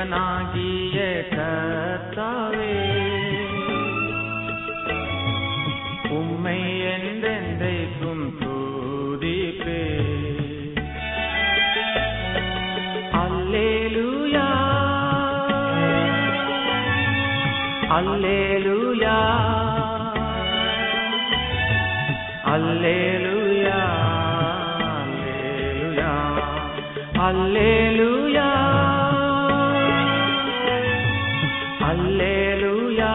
தேவனாகிய கர்த்தாவே உம்மை என்றென்றைக்கும் துதிப்பே அல்லேலூயா அல்லேலூயா அல்லேலூயா அல்லேலூயா அல்லேலூயா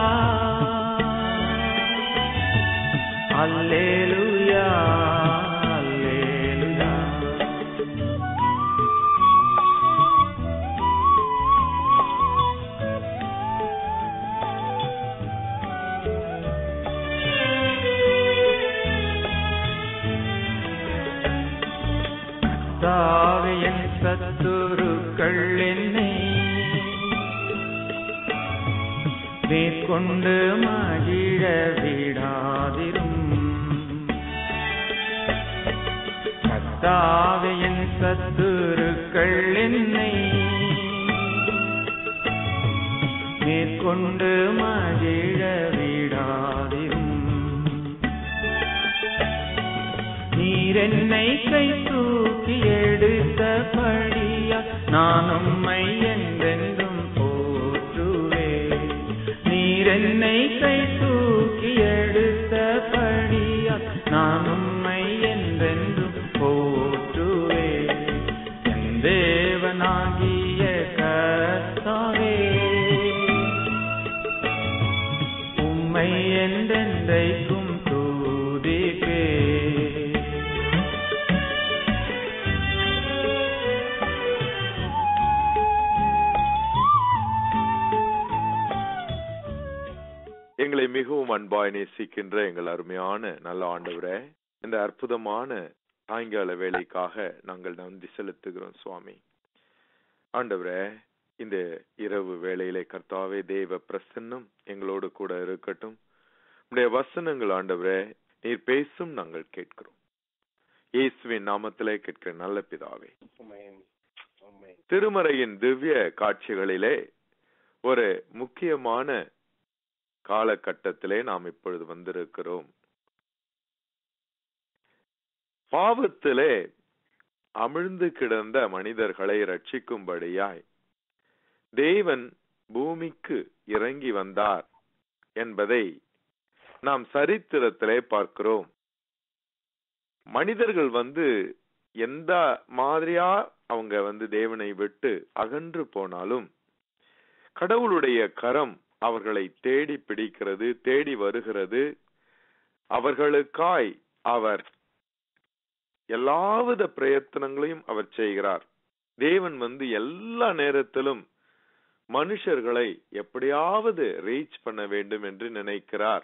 அல்லேலூயா அல்லேலூயா அல்லேலூயா தாவியன் சத்துருக்கள் என்னை மேற்கொண்டு மகிழ விடாதிரும் கத்தாவியன் சத்துருக்கள் என்னை மேற்கொண்டு மகிழ விடாதிரும் நீர் என்னை கை தூக்கி எடுத்த படியா நான் உம்மை என்றென்றும் போற்றுவே நீர் என்னை கை தூக்கி எடுத்த படியா நான் உம்மை என்றென்றும் போற்றுவே என் தேவனாகிய கர்த்தாவே உம்மை என்றென்றைக்கும் துதிப்பே எங்களை மிகவும் அன்பாய் நேசிக்கின்ற எங்கள் அருமையான நல்ல ஆண்டவரே இந்த அற்புதமான சாயங்கால வேலைக்காக நாங்கள் நன்றி செலுத்துகிறோம் சுவாமி ஆண்டவரே இந்த இரவு வேளையிலே கர்த்தாவே தேவ பிரசன்னம் எங்களோடு கூட இருக்கட்டும் உடைய வசனங்கள் ஆண்டவரே நீர் பேசும் நாங்கள் கேட்கிறோம் இயேசுவின் நாமத்திலே கேட்கிற நல்ல பிதாவே திருமறையின் திவ்ய காட்சிகளிலே ஒரு முக்கியமான காலகட்டத்திலே நாம் இப்பொழுது வந்திருக்கிறோம் பாவத்திலே அமிழ்ந்து கிடந்த மனிதர்களை ரட்சிக்கும்படியாய் தேவன் பூமிக்கு இறங்கி வந்தார் என்பதை நாம் சரித்திரத்திலே பார்க்கிறோம் மனிதர்கள் வந்து எந்த மாதிரியா அவங்க வந்து தேவனை விட்டு அகன்று போனாலும் கடவுளுடைய கரம் அவர்களை தேடி பிடிக்கிறது தேடி வருகிறது அவர்களுக்காய் அவர் எல்லாவித பிரயத்தனங்களையும் அவர் செய்கிறார் தேவன் வந்து எல்லா நேரத்திலும் மனுஷர்களை எப்படியாவது ரீச் பண்ண வேண்டும் என்று நினைக்கிறார்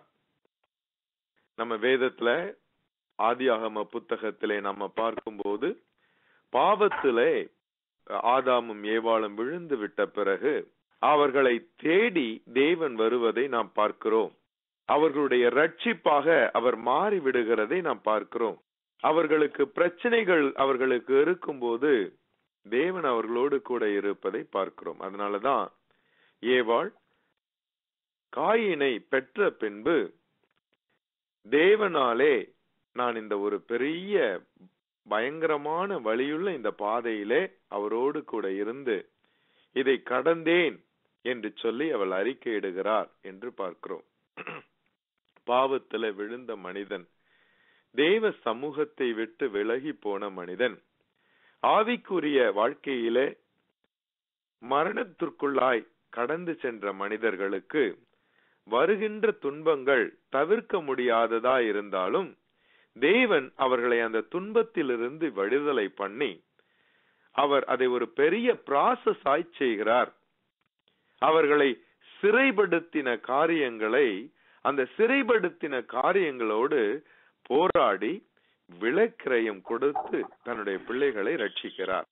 நம்ம வேதத்துல ஆதியாகம புத்தகத்திலே நம்ம பார்க்கும்போது பாவத்திலே ஆதாமும் ஏவாளும் விழுந்து விட்ட பிறகு அவர்களை தேடி தேவன் வருவதை நாம் பார்க்கிறோம் அவர்களுடைய ரட்சிப்பாக அவர் மாறி விடுகிறதை நாம் பார்க்கிறோம் அவர்களுக்கு பிரச்சனைகள் அவர்களுக்கு இருக்கும்போது தேவன் அவர்களோடு கூட இருப்பதை பார்க்கிறோம் அதனாலதான் ஏவாள் காயினை பெற்ற பின்பு தேவனாலே நான் இந்த ஒரு பெரிய பயங்கரமான வழியுள்ள இந்த பாதையிலே அவரோடு கூட இருந்து இதை கடந்தேன் என்று சொல்லி அவள் அறிக்கையிடுகிறார் என்று பார்க்கிறோம் பாவத்துல விழுந்த மனிதன் தேவ சமூகத்தை விட்டு விலகி போன மனிதன் ஆவிக்குரிய வாழ்க்கையிலே மரணத்திற்குள்ளாய் கடந்து சென்ற மனிதர்களுக்கு வருகின்ற துன்பங்கள் தவிர்க்க முடியாததா இருந்தாலும் தேவன் அவர்களை அந்த துன்பத்திலிருந்து விடுதலை பண்ணி அவர் அதை ஒரு பெரிய ப்ராசஸ் ஆய் செய்கிறார் அவர்களை சிறைப்படுத்தின காரியங்களை அந்த சிறைப்படுத்தின காரியங்களோடு போராடி விளக்கிரயம் கொடுத்து தன்னுடைய பிள்ளைகளை ரட்சிக்கிறார்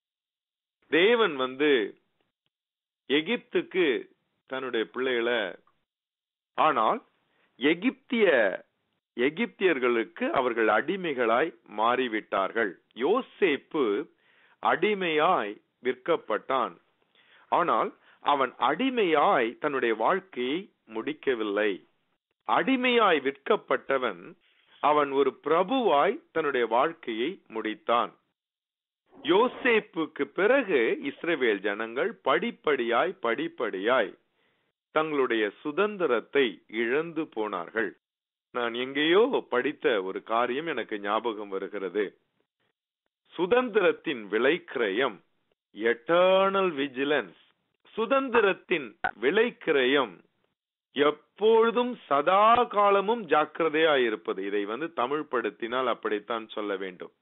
தேவன் வந்து எகிப்துக்கு தன்னுடைய பிள்ளைகளை ஆனால் எகிப்திய எகிப்தியர்களுக்கு அவர்கள் அடிமைகளாய் மாறிவிட்டார்கள் யோசேப்பு அடிமையாய் விற்கப்பட்டான் ஆனால் அவன் அடிமையாய் தன்னுடைய வாழ்க்கையை முடிக்கவில்லை அடிமையாய் விற்கப்பட்டவன் அவன் ஒரு பிரபுவாய் தன்னுடைய வாழ்க்கையை முடித்தான் யோசேப்புக்கு பிறகு இஸ்ரவேல் ஜனங்கள் படிப்படியாய் படிப்படியாய் தங்களுடைய சுதந்திரத்தை இழந்து போனார்கள் நான் எங்கேயோ படித்த ஒரு காரியம் எனக்கு ஞாபகம் வருகிறது சுதந்திரத்தின் விலைக்கிரயம் எட்டர்னல் விஜிலன்ஸ் சுதந்திரத்தின் விலைக்கிரயம் எப்பொழுதும் சதா காலமும் ஜாக்கிரதையா இருப்பது இதை வந்து தமிழ் படுத்தினால் அப்படித்தான் சொல்ல வேண்டும்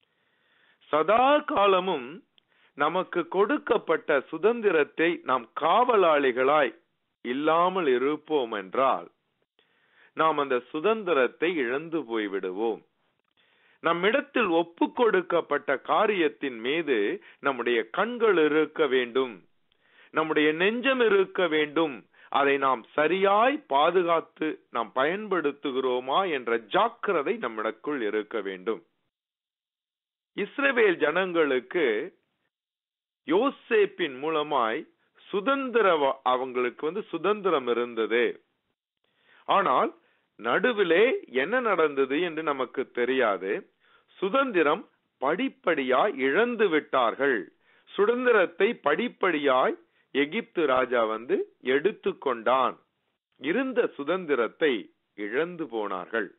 சதா காலமும் நமக்கு கொடுக்கப்பட்ட சுதந்திரத்தை நாம் காவலாளிகளாய் இல்லாமல் இருப்போம் என்றால் நாம் அந்த சுதந்திரத்தை இழந்து போய்விடுவோம் நம்மிடத்தில் ஒப்பு கொடுக்கப்பட்ட காரியத்தின் மீது நம்முடைய கண்கள் இருக்க வேண்டும் நம்முடைய நெஞ்சம் இருக்க வேண்டும் அதை நாம் சரியாய் பாதுகாத்து நாம் பயன்படுத்துகிறோமா என்ற ஜாக்கிரதை நம்மிடக்குள் இருக்க வேண்டும் இஸ்ரவேல் ஜனங்களுக்கு யோசேப்பின் மூலமாய் சுதந்திர அவங்களுக்கு வந்து சுதந்திரம் இருந்தது ஆனால் நடுவிலே என்ன நடந்தது என்று நமக்கு தெரியாது சுதந்திரம் படிப்படியாய் இழந்து விட்டார்கள் சுதந்திரத்தை படிப்படியாய் எகிப்து ராஜா வந்து எடுத்துக்கொண்டான் இருந்த சுதந்திரத்தை இழந்து போனார்கள்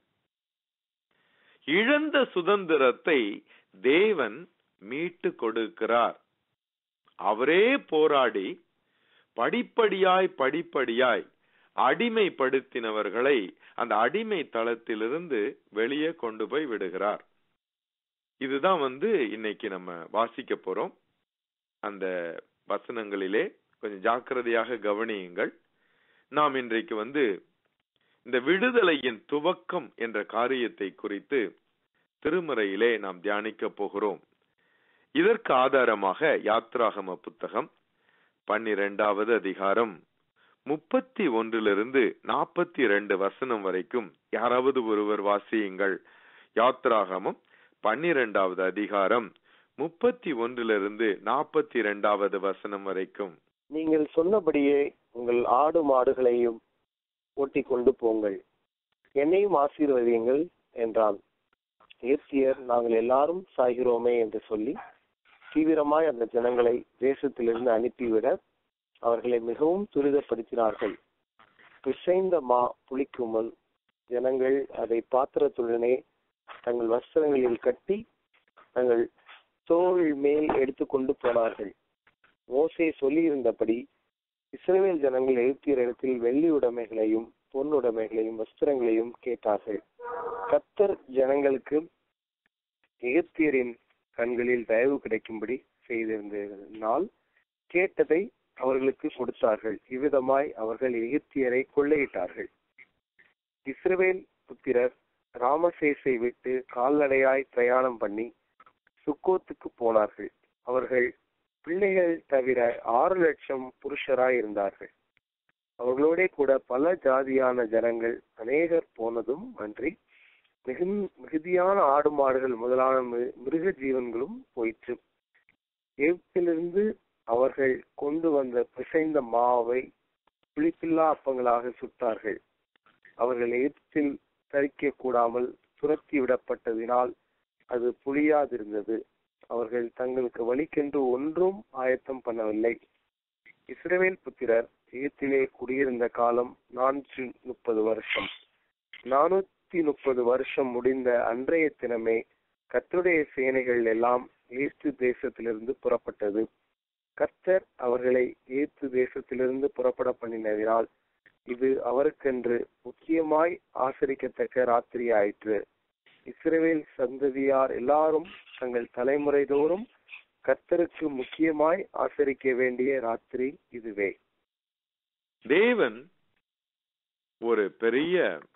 இழந்த சுதந்திரத்தை தேவன் மீட்டு கொடுக்கிறார் அவரே போராடி படிப்படியாய் படிப்படியாய் அடிமைப்படுத்தினவர்களை அந்த அடிமை தளத்திலிருந்து வெளியே கொண்டு போய் விடுகிறார் இதுதான் வந்து இன்னைக்கு நம்ம வாசிக்க போறோம் அந்த வசனங்களிலே கொஞ்சம் ஜாக்கிரதையாக கவனியுங்கள் நாம் இன்றைக்கு வந்து இந்த விடுதலையின் துவக்கம் என்ற காரியத்தை குறித்து திருமறையிலே நாம் தியானிக்க போகிறோம் இதற்கு ஆதாரமாக யாத்ராகம புத்தகம் பன்னிரெண்டாவது அதிகாரம் முப்பத்தி ஒன்றிலிருந்து நாற்பத்தி இரண்டு வசனம் வரைக்கும் யாராவது ஒருவர் வாசியுங்கள் யாத்ராகமம் பன்னிரெண்டாவது அதிகாரம் முப்பத்தி ஒன்றிலிருந்து நாற்பத்தி இரண்டாவது வசனம் வரைக்கும் நீங்கள் சொன்னபடியே உங்கள் ஆடு மாடுகளையும் ஓட்டிக் கொண்டு போங்கள் என்னையும் ஆசீர்வதியுங்கள் என்றான் ஏசியர் நாங்கள் எல்லாரும் சாகிறோமே என்று சொல்லி தீவிரமாய் அந்த ஜனங்களை தேசத்திலிருந்து அனுப்பிவிட அவர்களை மிகவும் துரிதப்படுத்தினார்கள் பிசைந்த மா புளிக்குமல் ஜனங்கள் அதை பாத்திரத்துடனே தங்கள் வஸ்திரங்களில் கட்டி தங்கள் தோள் மேல் எடுத்துக்கொண்டு போனார்கள் மோசே சொல்லியிருந்தபடி இஸ்ரேல் ஜனங்கள் எகிப்தியரிடத்தில் வெள்ளி உடைமைகளையும் பொன் உடைமைகளையும் வஸ்திரங்களையும் கேட்டார்கள் கத்தர் ஜனங்களுக்கு எகிப்தியரின் கண்களில் தயவு கிடைக்கும்படி செய்திருந்ததினால் கேட்டதை அவர்களுக்கு கொடுத்தார்கள் இவ்விதமாய் அவர்கள் எகிப்தியரை கொள்ளையிட்டார்கள் இஸ்ரவேல் புத்திரர் ராமசேஸை விட்டு கால்நடையாய் பிரயாணம் பண்ணி சுக்கோத்துக்கு போனார்கள் அவர்கள் பிள்ளைகள் தவிர ஆறு லட்சம் புருஷராய் இருந்தார்கள் அவர்களோட கூட பல ஜாதியான ஜனங்கள் அநேகர் போனதும் அன்றி மிகு மிகுதியான ஆடு மாடுகள் முதலான மிருக ஜீவன்களும் போயிற்று எகிப்திலிருந்து அவர்கள் கொண்டு வந்த பிசைந்த மாவை புளிப்பில்லா அப்பங்களாக சுட்டார்கள் அவர்கள் எகிப்தில் தரிக்க கூடாமல் துரத்தி விடப்பட்டதினால் அது புளியாதிருந்தது அவர்கள் தங்களுக்கு வழிக்கென்று ஒன்றும் ஆயத்தம் பண்ணவில்லை இஸ்ரவேல் புத்திரர் எகிப்திலே குடியிருந்த காலம் நானூற்றி முப்பது வருஷம் நானூத்தி முப்பது வருஷம் முடிந்த அன்றைய தினமே கர்த்தருடைய சேனைகள் எல்லாம் ஈஸ்து தேசத்திலிருந்து புறப்பட்டது கர்த்தர் அவர்களை ஈர்த்து தேசத்திலிருந்து புறப்பட பண்ணினதினால் இது அவருக்கென்று முக்கியமாய் ஆசரிக்கத்தக்க ராத்திரி ஆயிற்று இஸ்ரவேல் சந்ததியார் எல்லாரும் தங்கள் தலைமுறை தோறும் கர்த்தருக்கு முக்கியமாய் ஆசரிக்க வேண்டிய ராத்திரி இதுவே தேவன் ஒரு பெரிய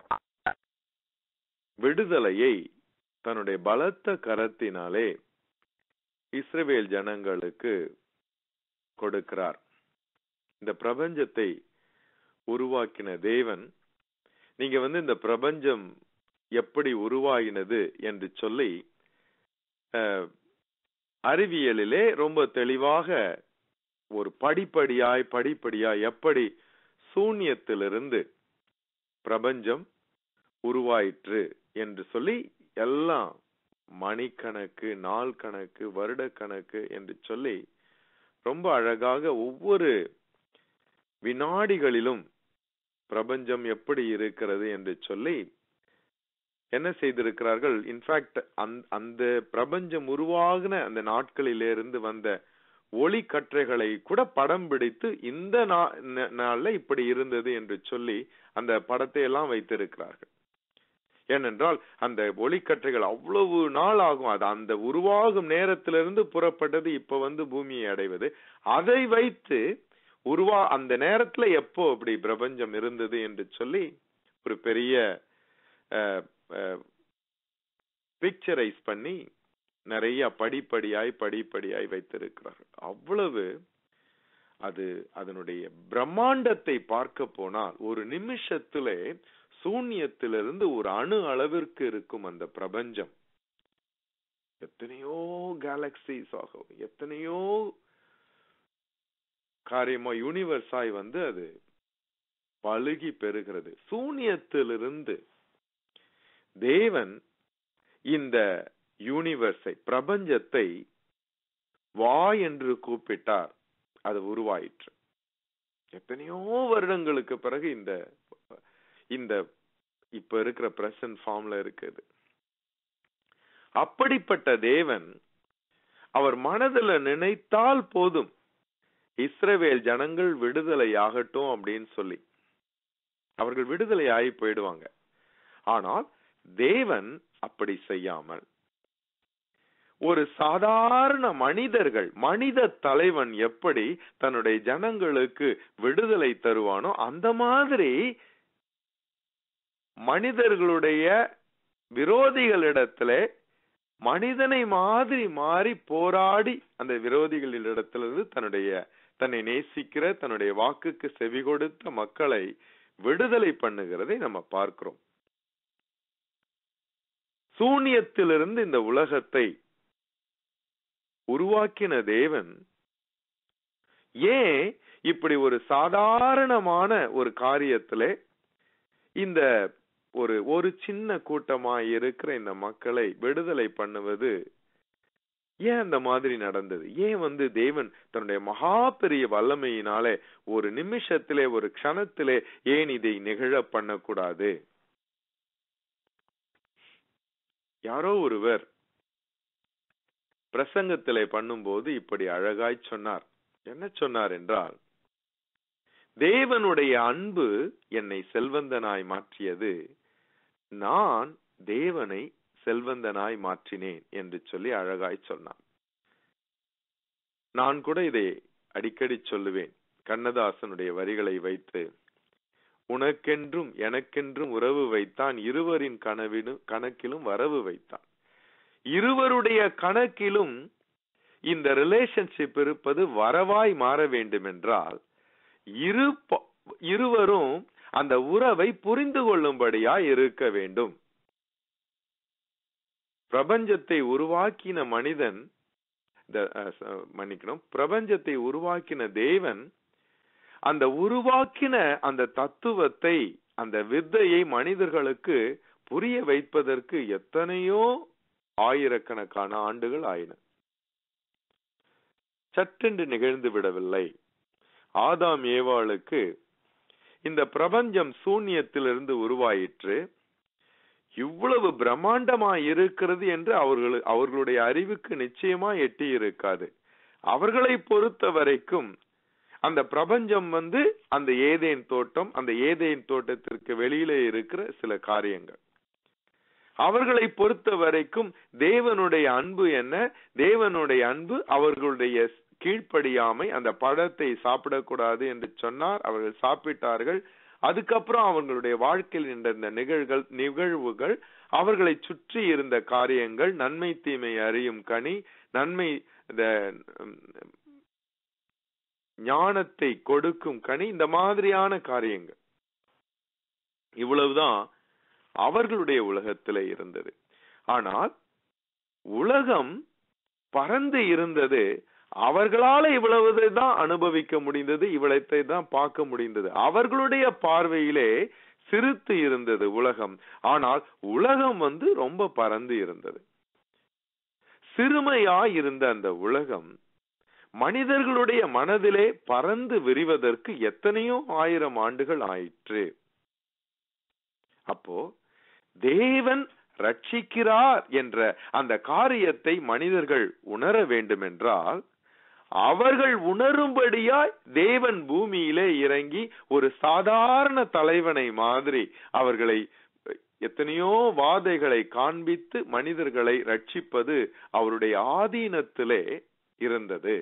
விடுதலையை தன்னுடைய பலத்த கரத்தினாலே இஸ்ரவேல் ஜனங்களுக்கு கொடுக்கிறார் இந்த பிரபஞ்சத்தை உருவாக்கின தேவன் நீங்க வந்து இந்த பிரபஞ்சம் எப்படி உருவாகினது என்று சொல்லி அறிவியலிலே ரொம்ப தெளிவாக ஒரு படிப்படியாய் படிப்படியாய் எப்படி சூன்யத்திலிருந்து பிரபஞ்சம் உருவாயிற்று என்று சொல்லி எல்லாம் மணிக்கணக்கு நாள் கணக்கு வருட கணக்கு என்று சொல்லி ரொம்ப அழகாக ஒவ்வொரு வினாடிகளிலும் பிரபஞ்சம் எப்படி இருக்கிறது என்று சொல்லி என்ன செய்திருக்கிறார்கள் இன்ஃபேக்ட் அந்த பிரபஞ்சம் உருவாகின அந்த நாட்களிலிருந்து வந்த ஒளி கற்றைகளை கூட படம் பிடித்து இந்த நா- ந- நாள்ல இப்படி இருந்தது என்று சொல்லி அந்த படத்தை எல்லாம் வைத்திருக்கிறார்கள் ஏனென்றால் அந்த ஒளிக்கற்றைகள் அவ்வளவு நாள் ஆகும் அது அந்த உருவாகும் நேரத்திலிருந்து புறப்பட்டது இப்ப வந்து பூமியை அடைவது அதை வைத்து உருவா அந்த நேரத்துல எப்போ அப்படி பிரபஞ்சம் இருந்தது என்று சொல்லி ஒரு பெரிய பிக்சரைஸ் பண்ணி நிறைய படிப்படியாய் படிப்படியாய் வைத்திருக்கிறார்கள் அவ்வளவு அது அதனுடைய பிரம்மாண்டத்தை பார்க்க போனால் ஒரு நிமிஷத்திலே சூன்யத்திலிருந்து ஒரு அணு அளவிற்கு இருக்கும் அந்த பிரபஞ்சம் எத்தனையோ கேலக்சிஸ் ஆகும் எத்தனையோ காரியமா யூனிவர்ஸாய் வந்து அது பழுகி பெறுகிறது சூன்யத்திலிருந்து தேவன் இந்த யூனிவர்ஸை பிரபஞ்சத்தை வா என்று கூப்பிட்டார் அது உருவாயிற்று எத்தனையோ வருடங்களுக்கு பிறகு இந்த இந்த இப்ப இருக்கிற பிரசன்ட் ஃபார்ம்ல இருக்குது அப்படிப்பட்ட தேவன் அவர் மனதுல நினைத்தால் போதும் இஸ்ரவேல் ஜனங்கள் விடுதலை ஆகட்டும் அப்படின்னு சொல்லி அவர்கள் விடுதலை ஆகி போயிடுவாங்க ஆனால் தேவன் அப்படி செய்யாமல் ஒரு சாதாரண மனிதர்கள் மனித தலைவன் எப்படி தன்னுடைய ஜனங்களுக்கு விடுதலை தருவானோ அந்த மாதிரி மனிதர்களுடைய விரோதிகளிடத்திலே மனிதனை மாதிரி மாறி போராடி அந்த விரோதிகளிடத்திலிருந்து தன்னுடைய தன்னை நேசிக்கிற தன்னுடைய வாக்குக்கு செவி கொடுத்த மக்களை விடுதலை பண்ணுகிறதை நம்ம பார்க்கிறோம் சூனியத்திலிருந்து இந்த உலகத்தை உருவாக்கின தேவன் ஏன் இப்படி ஒரு சாதாரணமான ஒரு காரியத்திலே இந்த ஒரு ஒரு சின்ன கூட்டமாய் இருக்கிற இந்த மக்களை விடுதலை பண்ணுவது ஏன் அந்த மாதிரி நடந்தது ஏன் வந்து தேவன் தன்னுடைய மகா பெரிய வல்லமையினாலே ஒரு நிமிஷத்திலே ஒரு க்ஷணத்திலே ஏன் இதை நிகழ பண்ணக்கூடாது யாரோ ஒருவர் பிரசங்கத்திலே பண்ணும்போது இப்படி அழகாய் சொன்னார் என்ன சொன்னார் என்றால் தேவனுடைய அன்பு என்னை செல்வந்தனாய் மாற்றியது நான் தேவனை செல்வந்தனாய் மாற்றினேன் என்று சொல்லி அழகாய் சொன்னான் நான் கூட இதை அடிக்கடி சொல்லுவேன் கண்ணதாசனுடைய வரிகளை வைத்து உனக்கென்றும் எனக்கென்றும் உறவு வைத்தான் இருவரின் கனவிலும் கணக்கிலும் வரவு வைத்தான் இருவருடைய கணக்கிலும் இந்த ரிலேஷன்ஷிப் இருப்பது வரவாய் மாற வேண்டும் என்றால் இரு ப- இருவரும் அந்த உறவை புரிந்து கொள்ளும்படியா இருக்க வேண்டும் பிரபஞ்சத்தை உருவாக்கின மனிதன் இந்த, அஹ், ச- மன்னிக்கணும் பிரபஞ்சத்தை உருவாக்கின தேவன் அந்த உருவாக்கின அந்த தத்துவத்தை அந்த வித்தையை மனிதர்களுக்கு புரிய வைப்பதற்கு எத்தனையோ ஆயிரக்கணக்கான ஆண்டுகள் ஆயின சட்டென்று நிகழ்ந்து விடவில்லை ஆதாம் ஏவாளுக்கு இந்த பிரபஞ்சம் சூன்யத்திலிருந்து உருவாயிற்று இவ்வளவு பிரம்மாண்டமாய் இருக்கிறது என்று அவர்கள் அவர்களுடைய அறிவுக்கு நிச்சயமா எட்டி இருக்காது அவர்களை பொறுத்த வரைக்கும் அந்த பிரபஞ்சம் வந்து அந்த ஏதேன் தோட்டம் அந்த ஏதேன் தோட்டத்திற்கு வெளியிலே இருக்கிற சில காரியங்கள் அவர்களை பொறுத்த வரைக்கும் தேவனுடைய அன்பு என்ன தேவனுடைய அன்பு அவர்களுடைய கீழ்ப்படியாமை அந்த பழத்தை சாப்பிடக்கூடாது என்று சொன்னார் அவர்கள் சாப்பிட்டார்கள் அதுக்கப்புறம் அவர்களுடைய வாழ்க்கையில் இருந்த நிகழ்கள் நிகழ்வுகள் அவர்களை சுற்றி இருந்த காரியங்கள் நன்மை தீமை அறியும் கனி நன்மை இந்த உம், ஞானத்தை கொடுக்கும் கனி இந்த மாதிரியான காரியங்கள் இவ்வளவுதான் அவர்களுடைய உலகத்திலே இருந்தது ஆனால் உலகம் பறந்து இருந்தது அவர்களால இவ்வளவு தான் அனுபவிக்க முடிந்தது இவ்வளத்தை தான் பார்க்க முடிந்தது அவர்களுடைய பார்வையிலே சிறுத்து இருந்தது உலகம் ஆனால் உலகம் வந்து ரொம்ப பறந்து இருந்தது சிறுமையாய் இருந்த அந்த உலகம் மனிதர்களுடைய மனதிலே பறந்து விரிவதற்கு எத்தனையோ ஆயிரம் ஆண்டுகள் ஆயிற்று அப்போ தேவன் ரட்சிக்கிறார் என்ற அந்த காரியத்தை மனிதர்கள் உணர வேண்டும் என்றால் அவர்கள் உணரும்படியாய் தேவன் பூமியிலே இறங்கி ஒரு சாதாரண தலைவனை மாதிரி அவர்களை எத்தனையோ வாதைகளை காண்பித்து மனிதர்களை ரட்சிப்பது அவருடைய ஆதீனத்திலே இருந்தது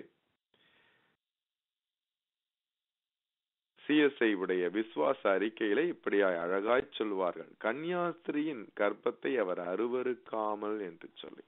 சிஎஸ்ஐ உடைய விசுவாச அறிக்கையிலே இப்படியாய் அழகாய் சொல்வார்கள் கன்னியாஸ்திரியின் கர்ப்பத்தை அவர் அருவருக்காமல் என்று சொல்லி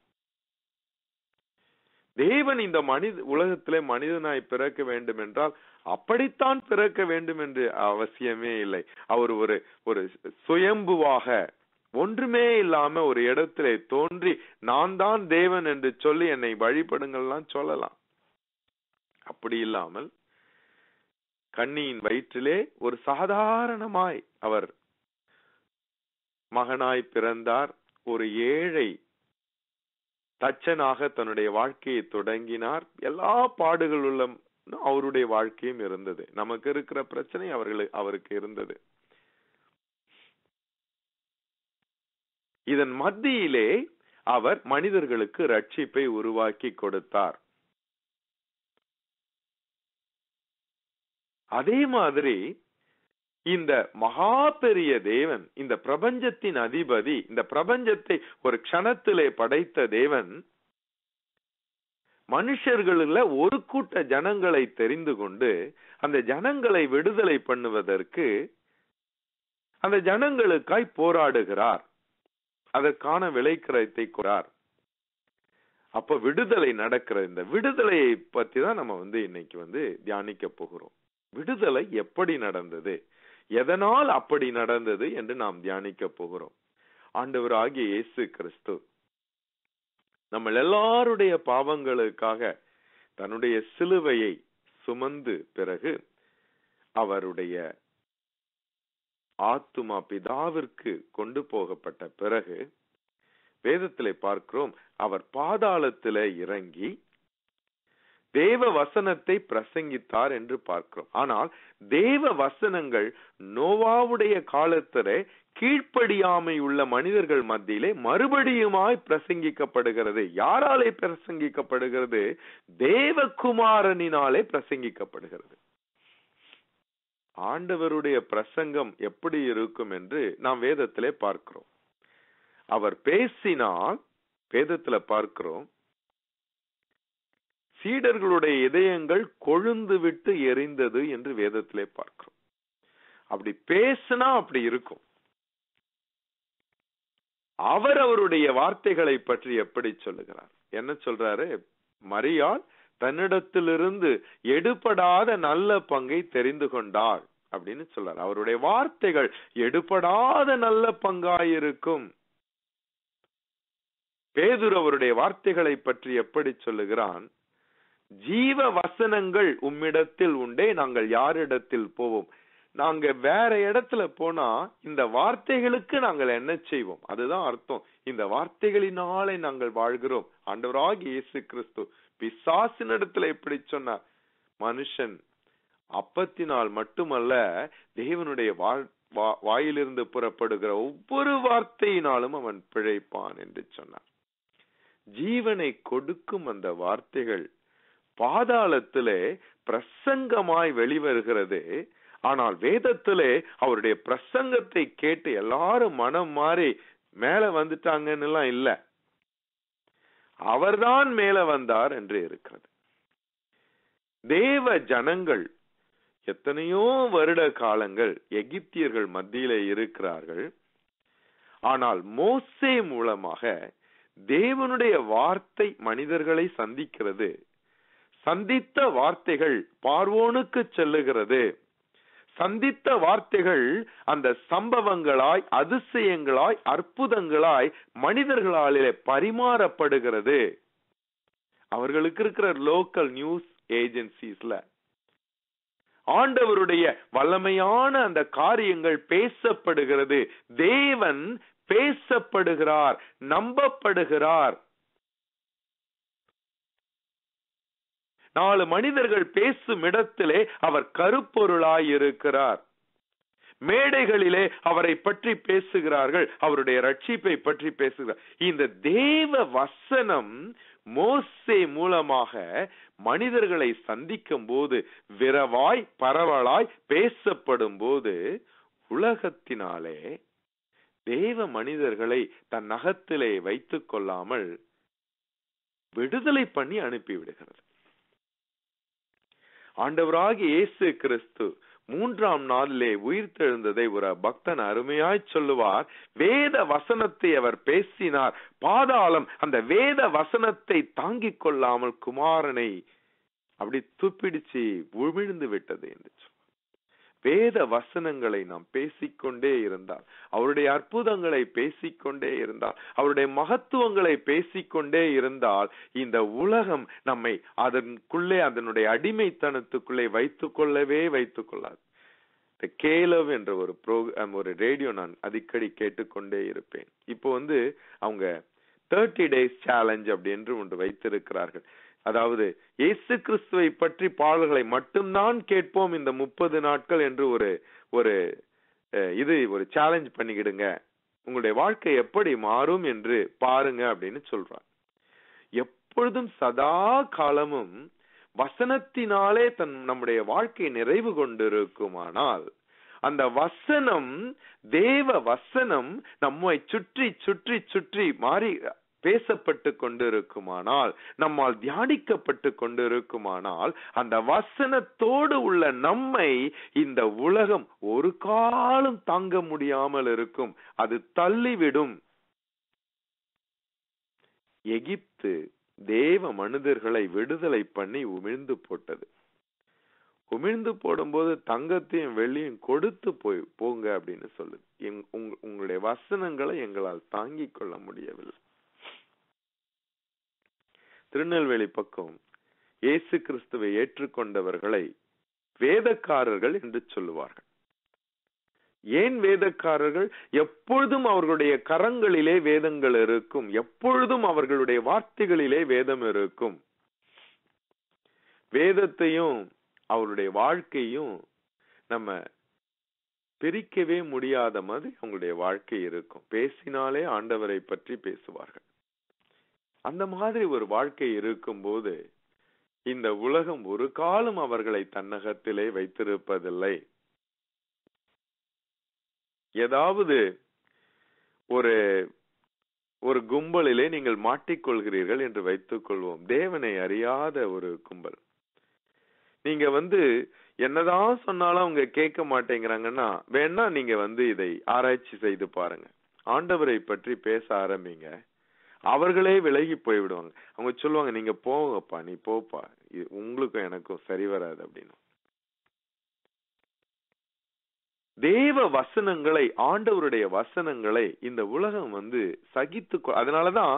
தேவன் இந்த மனித உலகத்திலே மனிதனாய் பிறக்க வேண்டும் என்றால் அப்படித்தான் பிறக்க வேண்டும் என்று அவசியமே இல்லை அவர் ஒரு ஒரு சுயம்புவாக ஒன்றுமே இல்லாம ஒரு இடத்திலே தோன்றி நான் தான் தேவன் என்று சொல்லி என்னை வழிபடுங்கள்லாம் சொல்லலாம் அப்படி இல்லாமல் கண்ணியின் வயிற்றிலே ஒரு சாதாரணமாய் அவர் மகனாய் பிறந்தார் ஒரு ஏழை தச்சனாக தன்னுடைய வாழ்க்கையை தொடங்கினார் எல்லா பாடுகள் உள்ள அவருடைய வாழ்க்கையும் இருந்தது நமக்கு இருக்கிற பிரச்சனை அவர்களுக்கு அவருக்கு இருந்தது இதன் மத்தியிலே அவர் மனிதர்களுக்கு ரட்சிப்பை உருவாக்கி கொடுத்தார் அதே மாதிரி இந்த மகா பெரிய தேவன் இந்த பிரபஞ்சத்தின் அதிபதி இந்த பிரபஞ்சத்தை ஒரு க்ஷணத்திலே படைத்த தேவன் மனுஷர்களுல ஒரு கூட்ட ஜனங்களை தெரிந்து கொண்டு அந்த ஜனங்களை விடுதலை பண்ணுவதற்கு அந்த ஜனங்களுக்காய் போராடுகிறார் அதற்கான விலைக்கிரயத்தை கொறார் அப்ப விடுதலை நடக்கிற இந்த விடுதலையை பத்தி தான் நம்ம வந்து இன்னைக்கு வந்து தியானிக்க போகிறோம் விடுதலை எப்படி நடந்தது எதனால் அப்படி நடந்தது என்று நாம் தியானிக்க போகிறோம் ஆண்டவர் ஆகிய இயேசு கிறிஸ்து நம்ம எல்லாருடைய பாவங்களுக்காக தன்னுடைய சிலுவையை சுமந்து பிறகு அவருடைய ஆத்துமா பிதாவிற்கு கொண்டு போகப்பட்ட பிறகு வேதத்திலே பார்க்கிறோம் அவர் பாதாளத்திலே இறங்கி தேவ வசனத்தை பிரசங்கித்தார் என்று பார்க்கிறோம் ஆனால் தேவ வசனங்கள் நோவாவுடைய காலத்திலே கீழ்ப்படியாமை உள்ள மனிதர்கள் மத்தியிலே மறுபடியுமாய் பிரசங்கிக்கப்படுகிறது யாராலே பிரசங்கிக்கப்படுகிறது தேவகுமாரனினாலே பிரசங்கிக்கப்படுகிறது ஆண்டவருடைய பிரசங்கம் எப்படி இருக்கும் என்று நாம் வேதத்திலே பார்க்கிறோம் அவர் பேசினால் வேதத்துல பார்க்கிறோம் சீடர்களுடைய இதயங்கள் கொழுந்து விட்டு எரிந்தது என்று வேதத்திலே பார்க்கிறோம் அப்படி பேசினா அப்படி இருக்கும் அவர் அவருடைய வார்த்தைகளை பற்றி எப்படி சொல்லுகிறார் என்ன சொல்றாரு மரியாள் தன்னிடத்திலிருந்து எடுபடாத நல்ல பங்கை தெரிந்து கொண்டாள் அப்படின்னு சொல்றார் அவருடைய வார்த்தைகள் எடுபடாத நல்ல பங்காயிருக்கும் பேதுரு அவருடைய வார்த்தைகளை பற்றி எப்படி சொல்லுகிறான் ஜீவ வசனங்கள் உம்மிடத்தில் உண்டே நாங்கள் யாரிடத்தில் போவோம் நாங்க வேற இடத்துல போனா இந்த வார்த்தைகளுக்கு நாங்கள் என்ன செய்வோம் அதுதான் அர்த்தம் இந்த வார்த்தைகளினாலே நாங்கள் வாழ்கிறோம் ஆண்டவராகி இயேசு கிறிஸ்து பிசாசினிடத்துல எப்படி சொன்னார் மனுஷன் அப்பத்தினால் மட்டுமல்ல தேவனுடைய வாயிலிருந்து புறப்படுகிற ஒவ்வொரு வார்த்தையினாலும் அவன் பிழைப்பான் என்று சொன்னார் ஜீவனை கொடுக்கும் அந்த வார்த்தைகள் பாதாளத்திலே பிரசங்கமாய் வெளிவருகிறது ஆனால் வேதத்திலே அவருடைய பிரசங்கத்தை கேட்டு எல்லாரும் மனம் மாறி மேல வந்துட்டாங்கன்னு எல்லாம் இல்ல அவர்தான் மேல வந்தார் என்று இருக்கிறது தேவ ஜனங்கள் எத்தனையோ வருட காலங்கள் எகிப்தியர்கள் மத்தியிலே இருக்கிறார்கள் ஆனால் மோசே மூலமாக தேவனுடைய வார்த்தை மனிதர்களை சந்திக்கிறது சந்தித்த வார்த்தைகள் பார்வோனுக்கு செல்லுகிறது சந்தித்த வார்த்தைகள் அந்த சம்பவங்களாய் அதிசயங்களாய் அற்புதங்களாய் மனிதர்களாலே பரிமாறப்படுகிறது அவர்களுக்கு இருக்கிற லோக்கல் நியூஸ் ஏஜென்சிஸ்ல ஆண்டவருடைய வல்லமையான அந்த காரியங்கள் பேசப்படுகிறது தேவன் பேசப்படுகிறார் நம்பப்படுகிறார் நாலு மனிதர்கள் பேசும் இடத்திலே அவர் கருப்பொருளாய் இருக்கிறார் மேடைகளிலே அவரை பற்றி பேசுகிறார்கள் அவருடைய ரட்சிப்பை பற்றி பேசுகிறார் இந்த தேவ வசனம் மோசே மூலமாக மனிதர்களை சந்திக்கும் போது விரவாய் பரவலாய் பேசப்படும் போது உலகத்தினாலே தேவ மனிதர்களை தன் நகத்திலே வைத்துக் கொள்ளாமல் விடுதலை பண்ணி அனுப்பிவிடுகிறது ஆண்டவராகிய இயேசு கிறிஸ்து மூன்றாம் நாளிலே உயிர்த்தெழுந்ததை ஒரு பக்தன் அருமையாய் சொல்லுவார் வேத வசனத்தை அவர் பேசினார் பாதாளம் அந்த வேத வசனத்தை தாங்கிக் கொள்ளாமல் குமாரனை அப்படி துப்பிடிச்சு உமிழ்ந்து விட்டது என்று சொல்வார். வேத வசனங்களை நாம் பேசிக்கொண்டே இருந்தால் அவருடைய அற்புதங்களை பேசிக்கொண்டே இருந்தால் அவருடைய மகத்துவங்களை பேசிக்கொண்டே இருந்தால் இந்த உலகம் நம்மை அதற்குள்ளே அதனுடைய அடிமைத்தனத்துக்குள்ளே வைத்துக் கொள்ளவே வைத்துக் கொள்ளாது இந்த கேலவ் என்ற ஒரு ப்ரோக்ராம் ஒரு ரேடியோ நான் அடிக்கடி கேட்டுக்கொண்டே இருப்பேன் இப்போ வந்து அவங்க தேர்ட்டி டேஸ் சேலஞ்ச் அப்படி என்று ஒன்று வைத்திருக்கிறார்கள் அதாவது இயேசு கிறிஸ்துவை பற்றி பாடல்களை மட்டும்தான் கேட்போம் இந்த முப்பது நாட்கள் என்று ஒரு ஒரு அஹ், இது ஒரு சேலஞ்ச் பண்ணிக்கிடுங்க உங்களுடைய வாழ்க்கை எப்படி மாறும் என்று பாருங்க அப்படின்னு சொல்றார் எப்பொழுதும் சதா காலமும் வசனத்தினாலே தன் நம்முடைய வாழ்க்கை நிறைவு கொண்டிருக்குமானால் அந்த வசனம் தேவ வசனம் நம்மை சுற்றி சுற்றி சுற்றி மாறி பேசப்பட்டு கொண்டிருக்குமானால் நம்மால் தியானிக்கப்பட்டு கொண்டிருக்குமானால் அந்த வசனத்தோடு உள்ள நம்மை இந்த உலகம் ஒரு காலம் தாங்க முடியாமல் இருக்கும் அது தள்ளிவிடும் எகிப்து தேவ மனிதர்களை விடுதலை பண்ணி உமிழ்ந்து போட்டது உமிழ்ந்து போடும்போது தங்கத்தையும் வெள்ளியும் கொடுத்து போய் போங்க அப்படின்னு சொல்லுது எங்- உங்க- உங்களுடைய வசனங்களை எங்களால் தாங்கிக் கொள்ள முடியவில்லை திருநெல்வேலி பக்கம் இயேசு கிறிஸ்துவை ஏற்றுக்கொண்டவர்களை வேதக்காரர்கள் என்று சொல்லுவார்கள் ஏன் வேதக்காரர்கள் எப்பொழுதும் அவர்களுடைய கரங்களிலே வேதங்கள் இருக்கும் எப்பொழுதும் அவர்களுடைய வார்த்தைகளிலே வேதம் இருக்கும் வேதத்தையும் அவருடைய வாழ்க்கையும் நம்ம பிரிக்கவே முடியாத மாதிரி அவங்களுடைய வாழ்க்கை இருக்கும் பேசினாலே ஆண்டவரை பற்றி பேசுவார்கள் அந்த மாதிரி ஒரு வாழ்க்கை இருக்கும்போது இந்த உலகம் ஒரு காலம் அவர்களை தன்னகத்திலே வைத்திருப்பதில்லை ஏதாவது ஒரு ஒரு கும்பலிலே நீங்கள் மாட்டிக்கொள்கிறீர்கள் என்று வைத்துக் கொள்வோம் தேவனை அறியாத ஒரு கும்பல் நீங்க வந்து என்னதான் சொன்னாலும் அவங்க கேட்க மாட்டேங்கிறாங்கன்னா வேணா நீங்க வந்து இதை ஆராய்ச்சி செய்து பாருங்க ஆண்டவரை பற்றி பேச ஆரம்பிங்க அவர்களே விலகி போய்விடுவாங்க அவங்க சொல்லுவாங்க நீங்க போங்கப்பா நீ போப்பா இது உங்களுக்கும் எனக்கும் சரி வராது அப்படின்னு தேவ வசனங்களை ஆண்டவருடைய வசனங்களை இந்த உலகம் வந்து சகித்து கொ- அதனாலதான்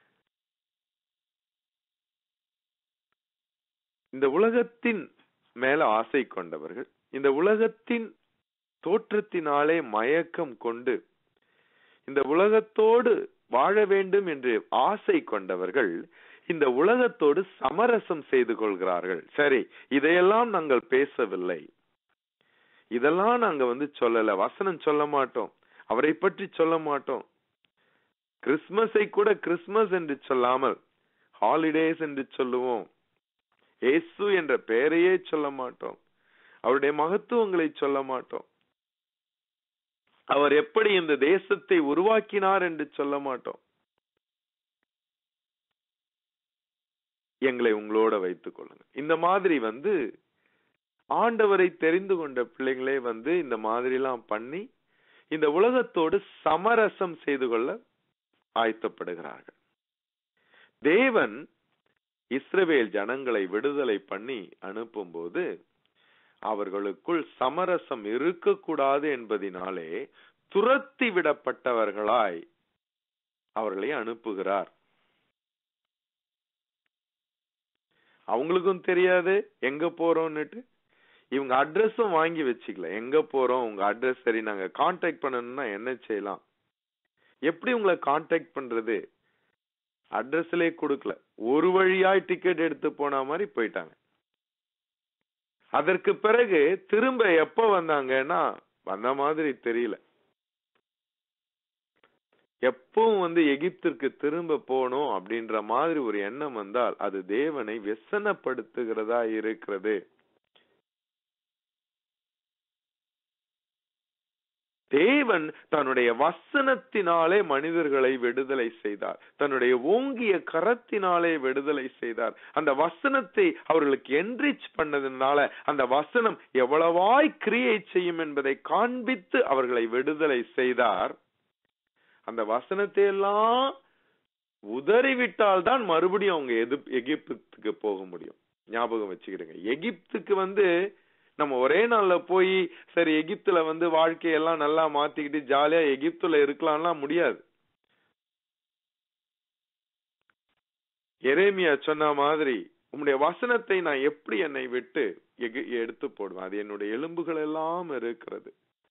இந்த உலகத்தின் மேல ஆசை கொண்டவர்கள் இந்த உலகத்தின் தோற்றத்தினாலே மயக்கம் கொண்டு இந்த உலகத்தோடு வாழ வேண்டும் என்று ஆசை கொண்டவர்கள் இந்த உலகத்தோடு சமரசம் செய்து கொள்கிறார்கள் சரி இதையெல்லாம் நாங்கள் பேசவில்லை இதெல்லாம் நாங்க வந்து சொல்லல வசனம் சொல்ல மாட்டோம் அவரை பற்றி சொல்ல மாட்டோம் கிறிஸ்மஸை கூட கிறிஸ்மஸ் என்று சொல்லாமல் ஹாலிடேஸ் என்று சொல்லுவோம் இயேசு என்ற பெயரையே சொல்ல மாட்டோம் அவருடைய மகத்துவங்களை சொல்ல மாட்டோம் அவர் எப்படி இந்த தேசத்தை உருவாக்கினார் என்று சொல்ல மாட்டோம் எங்களை உங்களோட வைத்துக் கொள்ளுங்க இந்த மாதிரி வந்து ஆண்டவரை தெரிந்து கொண்ட பிள்ளைங்களே வந்து இந்த மாதிரி எல்லாம் பண்ணி இந்த உலகத்தோடு சமரசம் செய்து கொள்ள ஆயத்தப்படுகிறார்கள் தேவன் இஸ்ரவேல் ஜனங்களை விடுதலை பண்ணி அனுப்பும்போது அவர்களுக்குள் சமரசம் இருக்கக்கூடாது என்பதினாலே துரத்தி விடப்பட்டவர்களாய் அவர்களை அனுப்புகிறார் அவங்களுக்கும் தெரியாது எங்க போறோம்னுட்டு இவங்க அட்ரஸும் வாங்கி வச்சுக்கல எங்க போறோம் உங்க அட்ரஸ் சரி நாங்க காண்டாக்ட் பண்ணணும்னா என்ன செய்யலாம் எப்படி உங்களை காண்டாக்ட் பண்றது அட்ரஸ்லயே கொடுக்கல ஒரு வழியாய் டிக்கெட் எடுத்து போன மாதிரி போயிட்டாங்க அதற்கு பிறகு திரும்ப எப்ப வந்தாங்கன்னா வந்த மாதிரி தெரியல எப்பவும் வந்து எகிப்திற்கு திரும்ப போகணும் அப்படின்ற மாதிரி ஒரு எண்ணம் வந்தால் அது தேவனை வெசனப்படுத்துகிறதா இருக்கிறது தேவன் தன்னுடைய வசனத்தினாலே மனிதர்களை விடுதலை செய்தார் தன்னுடைய ஓங்கிய கரத்தினாலே விடுதலை செய்தார் அந்த வசனத்தை அவர்களுக்கு என்ரிச் பண்ணதுனால அந்த வசனம் எவ்வளவாய் கிரியை செய்யும் என்பதை காண்பித்து அவர்களை விடுதலை செய்தார் அந்த வசனத்தை எல்லாம் உதறிவிட்டால் தான் மறுபடியும் அவங்க எது எகிப்துக்கு போக முடியும் ஞாபகம் வச்சுக்கிடுங்க எகிப்துக்கு வந்து நம்ம ஒரே நாள்ல போய் சரி எகிப்துல வந்து வாழ்க்கையெல்லாம் நல்லா மாத்திக்கிட்டு ஜாலியா எகிப்துல இருக்கலாம்லாம் முடியாது எரேமியா சொன்ன மாதிரி உம்முடைய வசனத்தை நான் எப்படி என்னை விட்டு எகு- எடுத்து போடுவேன் அது என்னுடைய எலும்புகள் எல்லாம் இருக்கிறது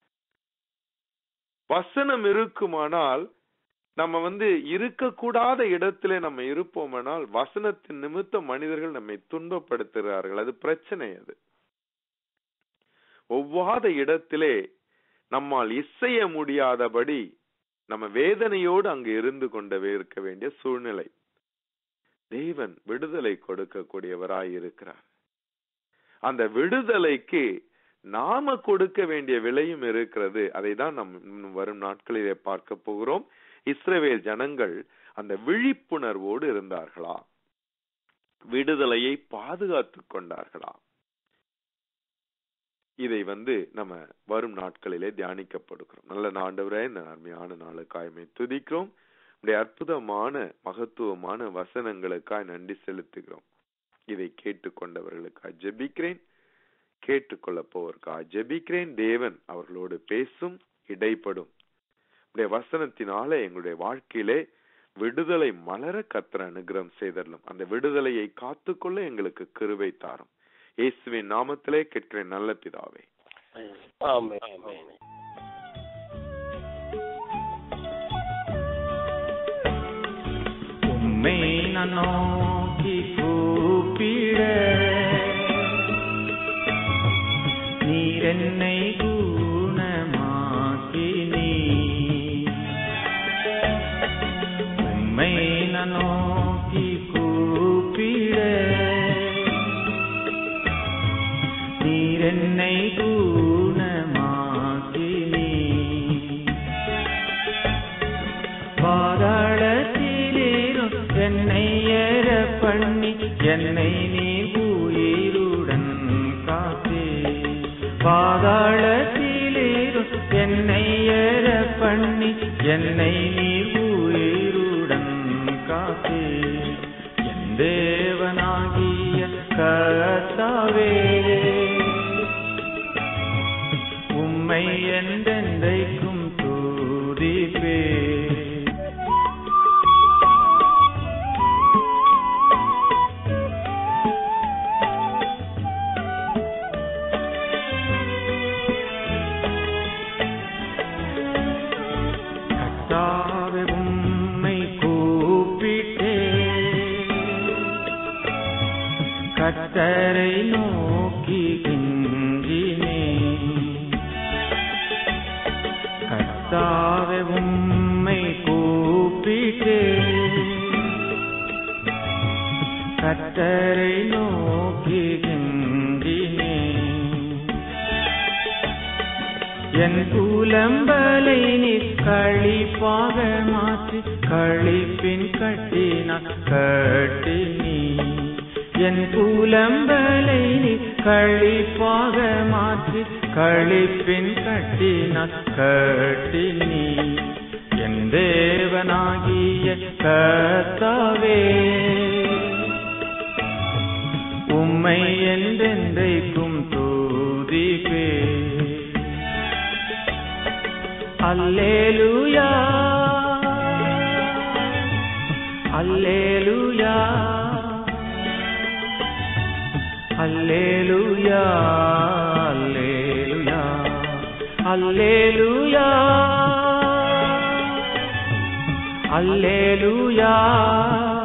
வசனம் இருக்குமானால் நம்ம வந்து இருக்கக்கூடாத இடத்திலே நம்ம இருப்போமானால் வசனத்தின் நிமித்தம் மனிதர்கள் நம்மை துன்பப்படுத்துகிறார்கள் அது பிரச்சனை அது ஒவ்வாத இடத்திலே நம்மால் இசைய முடியாதபடி நம்ம வேதனையோடு அங்கு இருந்து கொண்டவே இருக்க வேண்டிய சூழ்நிலை தேவன் விடுதலை கொடுக்கக்கூடியவராய் இருக்கிறார் அந்த விடுதலைக்கு நாம கொடுக்க வேண்டிய விலையும் இருக்கிறது அதை தான் நாம் இன்னும் வரும் நாட்களிலே பார்க்க போகிறோம் இஸ்ரவேல் ஜனங்கள் அந்த விழிப்புணர்வோடு இருந்தார்களா விடுதலையை பாதுகாத்துக் கொண்டார்களா இதை வந்து நம்ம வரும் நாட்களிலே தியானிக்கப்படுகிறோம் நல்ல ஆண்டவரே இந்த அருமையான நாளுக்காய்மை துதிக்கிறோம் உடைய அற்புதமான மகத்துவமான வசனங்களுக்காய் நன்றி செலுத்துகிறோம் இதை கேட்டுக்கொண்டவர்களுக்காய் ஜெபிக்கிறேன் கேட்டுக்கொள்ள போவதற்காக ஜெபிக்கிறேன் தேவன் அவர்களோடு பேசும் இடைப்படும் உடைய வசனத்தினால எங்களுடைய வாழ்க்கையிலே விடுதலை மலர கத்திர அனுகிரகம் செய்தரலும் அந்த விடுதலையை காத்துக்கொள்ள எங்களுக்கு கிருபை தாரும் இயேசுவின் நாமத்திலே கேட்கிறேன் நல்ல பிதாவே ஆமென் ஆமென் உம்மை நான் நோக்கி கூப்பிட நீர் என்னை குணமாக்கி நீ உம்மை நான் நோக்கி கூப்பிட நீர் என்னை குணமாக்கி நீ பாதாளத்திலேறும் என்னை ஏற பண்ணி என்னை நீ உயிருடன் காத்தே பாதாளத்திலேறும் என்னை ஏற பண்ணி என்னை நீ உயிருடன் காத்தே என் தேவனாகிய கர்த்தாவே உம்மை என்றென்றைக்கும் துதிப்பே கர்த்தாவே உம்மை கூப்பிட்டே கர்த்தரை நோக்கி கிஞ்சினே கர்த்தாவே உம்மை கூப்பிட்டே கர்த்தரை நோக்கி கிஞ்சினே என் கூலம்பலை நீ களிப்பாக மாற்றி களிப்பின் கட்டினான் கட்டி நீ என் கூலம்பலை நீ களிப்பாக மாற்றி களிப்பின் கட்டினான் கட்டி நீ என் தேவனாகிய கர்த்தாவே உம்மை என்றென்றைக்கும் தூதிப்பே அல்லேலூயா அல்லேலூயா அல்லேலூயா அல்லேலூயா அல்லேலூயா அல்லேலூயா